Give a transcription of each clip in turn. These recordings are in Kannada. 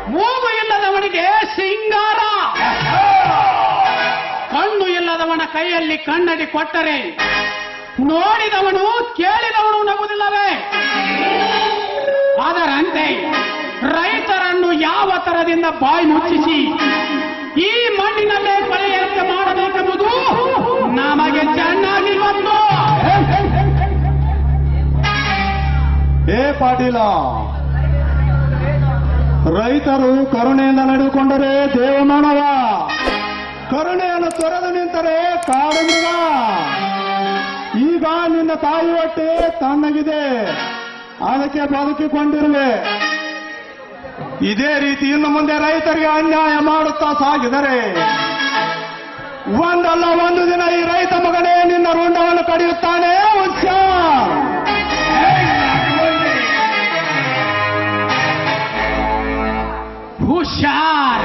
ಮೂಗು ಇಲ್ಲದವನಿಗೆ ಸಿಂಗಾರ ಕಣ್ಣು ಇಲ್ಲದವನ ಕೈಯಲ್ಲಿ ಕಣ್ಣಡಿ ಕೊಟ್ಟರೆ ನೋಡಿದವನು ಕೇಳಿದವನು ನಗುವುದಿಲ್ಲವೇ ಅದರಂತೆ ರೈತರನ್ನು ಯಾವ ತರದಿಂದ ಬಾಯಿ ಮುಚ್ಚಿಸಿ ಈ ಮಣ್ಣಿನಲ್ಲೇ ಕೊಲೆಯಂತೆ ಮಾಡಬೇಕೆಂಬುದು ನಮಗೆ ಚೆನ್ನಾಗಿ ಗೊತ್ತು ಏ ಪಾಟೀಲ ರೈತರು ಕರುಣೆಯಿಂದ ನಡೆದುಕೊಂಡರೆ ದೇವಮಾನವ ಕರುಣೆಯನ್ನು ತೊರೆದು ನಿಂತರೆ ಕಾಡು ಮೃಗ ಈಗ ನಿನ್ನ ತಾಯಿ ಹೊಟ್ಟೆ ತಣ್ಣಗಿದೆ ಅದಕ್ಕೆ ಬದುಕಿಕೊಂಡಿರುವೆ ಇದೇ ರೀತಿ ಇನ್ನು ಮುಂದೆ ರೈತರಿಗೆ ಅನ್ಯಾಯ ಮಾಡುತ್ತಾ ಸಾಗಿದರೆ ಒಂದಲ್ಲ ಒಂದು ದಿನ ಈ ರೈತ ಮಗನೇ ನಿನ್ನ ರುಂಡವನ್ನು ಕಡಿಯುತ್ತಾನೆ ಹುಷಾರ್ ಹುಷಾರ್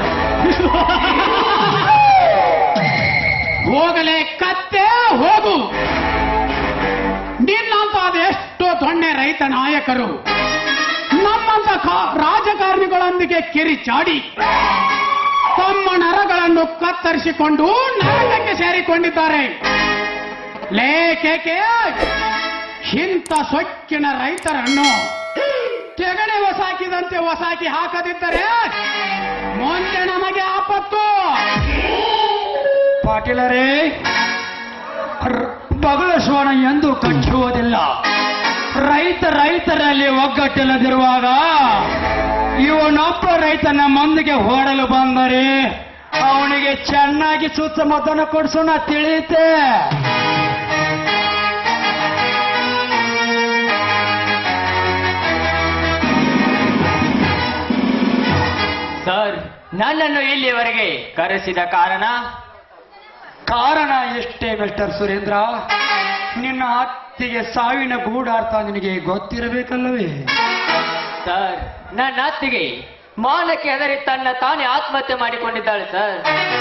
ಹೋಗಲೇ ಕತ್ತೆ ಹೋಗು ನಿನ್ನಂತ ಅದೆಷ್ಟೋ ದೊಣ್ಣೆ ರೈತ ನಾಯಕರು ನಮ್ಮಂತ ಕಾ- ರಾಜಕಾರಣಿಗಳೊಂದಿಗೆ ಕಿರಿಚಾಡಿ ತಮ್ಮ ನರಗಳನ್ನು ಕತ್ತರಿಸಿಕೊಂಡು ನರಕಕ್ಕೆ ಸೇರಿಕೊಂಡಿದ್ದಾರೆ ಲೇ ಕೇಕೆ ಇಂಥ ಸೊಕ್ಕಿನ ರೈತರನ್ನು ತೆಗಣೆ ಹೊಸಾಕಿದಂತೆ ಹೊಸಾಕಿ ಹಾಕದಿದ್ದರೆ ಮುಂದೆ ನಮಗೆ ಆಪತ್ತು ಪಾಟೀಲರೇ ರ- ಬಗಲಶ್ವಾನ ಎಂದು ಕಚ್ಚುವುದಿಲ್ಲ ರೈತ ರೈತರಲ್ಲಿ ಒಗ್ಗಟ್ಟಿಲ್ಲದಿರುವಾಗ ಇವನೊಬ್ಬ ರೈತನ ಮಂದಿಗೆ ಹೊಡಲು ಬಂದರೆ ಅವನಿಗೆ ಚೆನ್ನಾಗಿ ಸುತ್ತಮುತ್ತನ ಕೊಡಿಸೋಣ ತಿಳಿಯುತ್ತೆ ಸರ್ ನನ್ನನ್ನು ಇಲ್ಲಿವರೆಗೆ ಕರೆಸಿದ ಕಾರಣ ಕಾರಣ ಎಷ್ಟೇ ಮಿಸ್ಟರ್ ಸುರೇಂದ್ರ ನಿನ್ನ ಅತ್ತಿಗೆ ಸಾವಿನ ಗೂಢಾರ್ಥ ನಿನಗೆ ಗೊತ್ತಿರಬೇಕಲ್ಲವೇ ಸರ್ ನನ್ನ ಅತ್ತಿಗೆ ಮಾನಕ್ಕೆ ಹೆದರಿ ತನ್ನ ತಾನೇ ಆತ್ಮಹತ್ಯೆ ಮಾಡಿಕೊಂಡಿದ್ದಾಳೆ ಸರ್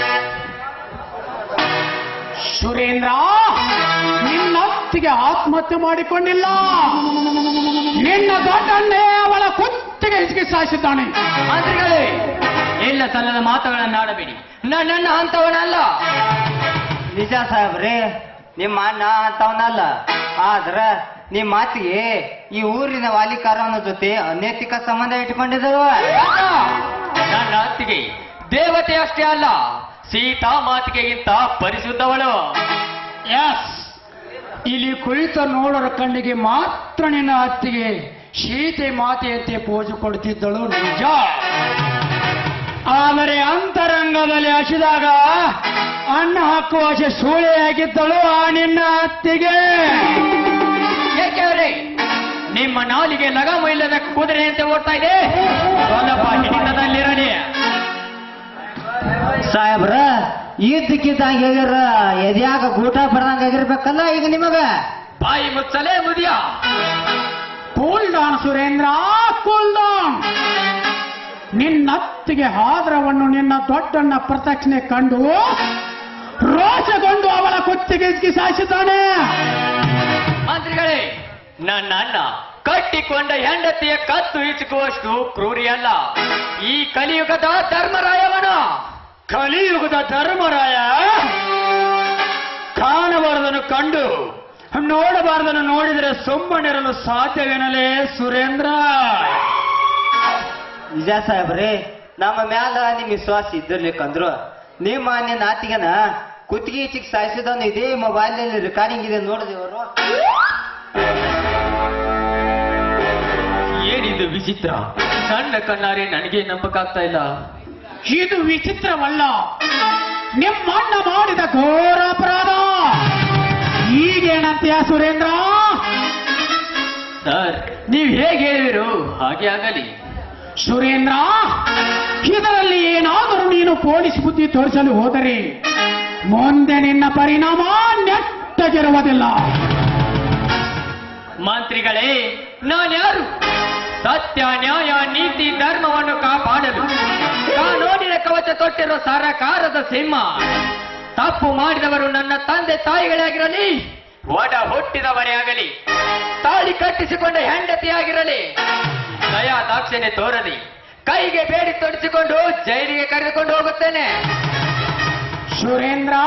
ಸುರೇಂದ್ರ ನಿನ್ನೊತ್ತಿಗೆ ಆತ್ಮಹತ್ಯೆ ಮಾಡಿಕೊಂಡಿಲ್ಲ ನಿನ್ನ ದೊಡ್ಡನ್ನೇ ಅವಳ ಕುತ್ತಿಗೆ ಹಿಸಿಗೆ ಸಾಯಿಸಿದ್ದಾನೆ ಮಂತ್ರಿಗಳೇ ಇಲ್ಲ ಸಲ್ಲದ ಮಾತುಗಳನ್ನು ಆಡಬೇಡಿ ನನ್ನನ್ನು ಅಂತವನಲ್ಲ ನಿಜ ಸಾಹೇಬ್ರಿ ನಿಮ್ಮ ಅಣ್ಣ ಅಂತವನಲ್ಲ ಆದ್ರ ನಿಮ್ ಮಾತಿಗೆ ಈ ಊರಿನ ವಾಲಿಕಾರನ ಜೊತೆ ಅನೈತಿಕ ಸಂಬಂಧ ಇಟ್ಕೊಂಡಿದ್ರು ನನ್ನ ಅತ್ತಿಗೆ ದೇವತೆ ಅಷ್ಟೇ ಅಲ್ಲ ಸೀತಾ ಮಾತಿಗೆಗಿಂತ ಪರಿಶುದ್ಧವಳು ಎಸ್ ಇಲ್ಲಿ ಕುಳಿತ ನೋಡರ ಕಣ್ಣಿಗೆ ಮಾತ್ರ ನಿನ್ನ ಅತ್ತಿಗೆ ಶೀತೆ ಮಾತೆಯಂತೆ ಪೋಜು ಕೊಡುತ್ತಿದ್ದಳು ನಿಜ ಆದರೆ ಅಂತರಂಗದಲ್ಲಿ ಹಸಿದಾಗ ಅನ್ನ ಹಾಕುವ ಆಸೆ ಸೂಳೆಯಾಗಿದ್ದಳು ಆ ನಿನ್ನ ಅತ್ತಿಗೆ ಏಕೆಂದ್ರೆ ನಿಮ್ಮ ನಾಲಿಗೆ ಲಗಾಮ ಇಲ್ಲದ ಕುದುರೆಯಂತೆ ಓಡ್ತಾ ಇದೆ ಸ್ವಲ್ಪ ಹಿಡಿತದಲ್ಲಿರಲಿ ಸಾಹೇಬ್ರ ಇದ್ದಕ್ಕಿದ್ದಂಗ ಹೇಳ್ಯಾರ ಎದ್ಯಾಗ ಗೂಟ ಬಡ್ದಂಗ ಆಗಿರ್ಬೇಕಲ್ಲ ಈಗ ನಿಮಗ ಬಾಯಿ ಮುಚ್ಚಲೇ ಮುದಿಯ cool down Surendra cool down ನಿನ್ನತ್ತಿಗೆ ಹಾದ್ರವನ್ನು ನಿನ್ನ ದೊಡ್ಡಣ್ಣ ಪ್ರತ್ಯಕ್ಷಣೆ ಕಂಡು ರೋಷಗೊಂಡು ಅವಳ ಕುತ್ತಿಗೆ ಹಿಸಿಗೆ ಸಾಯಿಸಿದ್ದಾನೆ ಮಂತ್ರಿಗಳೇ ನನ್ನ ಅಣ್ಣ ಕಟ್ಟಿಕೊಂಡ ಹೆಂಡತಿಯ ಕತ್ತು ಇಚುಕುವಷ್ಟು ಕ್ರೂರಿಯಲ್ಲ ಈ ಕಲಿಯುಗದ ಧರ್ಮರಾಯವನು ಕಲಿಯುಗದ ಧರ್ಮರಾಯ ಕಾಣಬಾರದನ್ನು ಕಂಡು ನೋಡಬಾರದನ್ನು ನೋಡಿದರೆ ಸುಮ್ಮನಿರಲು ಸಾಧ್ಯವೇನಲೇ ಸುರೇಂದ್ರ ನಿಜ ಸಾಹೇಬ್ರಿ ನಮ್ಮ ಮ್ಯಾಲ ನಿಮ್ ವಿಶ್ವಾಸ ಇದ್ದಿರ್ಲಿಕ್ಕಂದ್ರು ನಿಮ್ಮ ನಿನ್ನ ನಾತಿಗನ ಕುತ್ತಿಗೆ ಚಿಕ್ ಸಾಯಿಸಿದನು ಇದೇ ಮೊಬೈಲ್ ನಲ್ಲಿ ರೆಕಾರ್ಡಿಂಗ್ ಇದೆ ನೋಡಿದೆವರು ಏನಿದು ವಿಚಿತ್ರ ನನ್ನ ಕಣ್ಣಾರೆ ನನಗೆ ನಂಬಕ್ಕಾಗ್ತಾ ಇಲ್ಲ ಇದು ವಿಚಿತ್ರವಲ್ಲ ನಿಮ್ಮಣ್ಣ ಮಾಡಿದ ಘೋರ ಅಪರಾಧ ಈಗೇನಂತೀಯ ಸುರೇಂದ್ರ ಸರ್ ನೀವು ಹೇಗೆ ಹೇಳಿರು ಹಾಗೆ ಆಗಲಿ ಸುರೇಂದ್ರ ಇದರಲ್ಲಿ ಏನಾದರೂ ನೀನು ಪೊಲೀಸ್ ಬುದ್ಧಿ ತೋರಿಸಲು ಹೋದರೆ ಮುಂದೆ ನಿನ್ನ ಪರಿಣಾಮ ನೆಟ್ಟಗಿರುವುದಿಲ್ಲ ಮಂತ್ರಿಗಳೇ ನಾನ್ಯಾರು ಸತ್ಯ ನ್ಯಾಯ ನೀತಿ ಧರ್ಮವನ್ನು ಕಾಪಾಡಲು ಕಾನೂನಿನ ಕವಚ ತೊಟ್ಟಿರೋ ಸರಕಾರದ ಸಿಂಹ ತಪ್ಪು ಮಾಡಿದವರು ನನ್ನ ತಂದೆ ತಾಯಿಗಳೇ ಒಡ ಹುಟ್ಟಿದವರೇ ಆಗಲಿ ತಾಳಿ ಕಟ್ಟಿಸಿಕೊಂಡ ಹೆಂಡತಿಯಾಗಿರಲಿ ದಯಾ ದಾಕ್ಷಿಣ್ಯ ತೋರಲಿ ಕೈಗೆ ಬೇಡಿ ತೊಡಿಸಿಕೊಂಡು ಜೈಲಿಗೆ ಕರೆದುಕೊಂಡು ಹೋಗುತ್ತೇನೆ ಸುರೇಂದ್ರ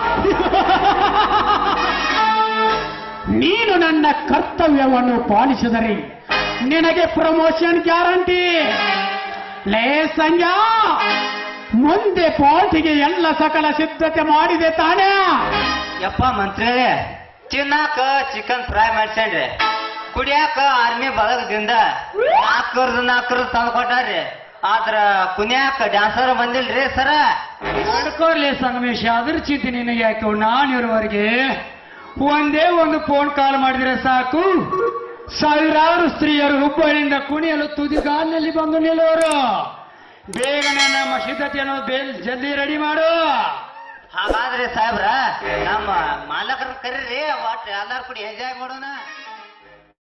ನೀನು ನನ್ನ ಕರ್ತವ್ಯವನ್ನು ಪಾಲಿಸಿದರೆ ನಿನಗೆ ಪ್ರಮೋಷನ್ ಗ್ಯಾರಂಟಿ ಲೇ ಸಂಜ್ಞಾ ಮುಂದೆ ಪಾರ್ಟಿಗೆ ಎಲ್ಲ ಸಕಲ ಸಿದ್ಧತೆ ಮಾಡಿದೆ ತಾನೇ ಯಪ್ಪ ಮಂತ್ರಿಗಳೇ ತಿನ್ನಾಕ ಚಿಕನ್ ಫ್ರೈ ಮಾಡ್ಸ್ಯಾನ್ರಿ ಕುಡಿಯಾಕ ಆರ್ಮಿ ಬಳಗದಿಂದ ನಾಲ್ಕರದು ನಾಲ್ಕರದು ತಂದು ಕೊಟ್ಟಾರ್ರಿ ಆದ್ರ ಕುಣಿಯಾಕ ಡ್ಯಾನ್ಸರ್ ಬಂದಿಲ್ರಿ ಸರ ನಡ್ಕೋರ್ಲಿ ಸಂಗಮೇಶ ಅದ್ರ ಚಿಂತೆ ನಿನಗೆ ಯಾಕೆ ನಾನು ಇರುವವರೆಗೆ ಒಂದೇ ಒಂದು ಫೋನ್ ಕಾಲ್ ಮಾಡಿದ್ರೆ ಸಾಕು ಸಾವಿರಾರು ಸ್ತ್ರೀಯರು ಹುಬ್ಬಳ್ಳಿಯಿಂದ ಕುಣಿಯಲು ತುದಿಗಾಲಿನಲ್ಲಿ ಬಂದು ನಿಲ್ಲುವರು ಬೇಗನೆ ನಮ್ಮ ಸಿದ್ಧತೆಯನ್ನು ಬೇಲ್ ಜಲ್ದಿ ರೆಡಿ ಮಾಡು ಹಾಗಾದ್ರೆ ಸಾಹೇಬ್ರ ನಮ್ಮ ಮಾಲಕರ ಕರೀರಿ ಒಟ್ಟು ಎಲ್ಲಾರು ಕೂಡಿ ಎಂಜಾಯ್ ಮಾಡೋಣ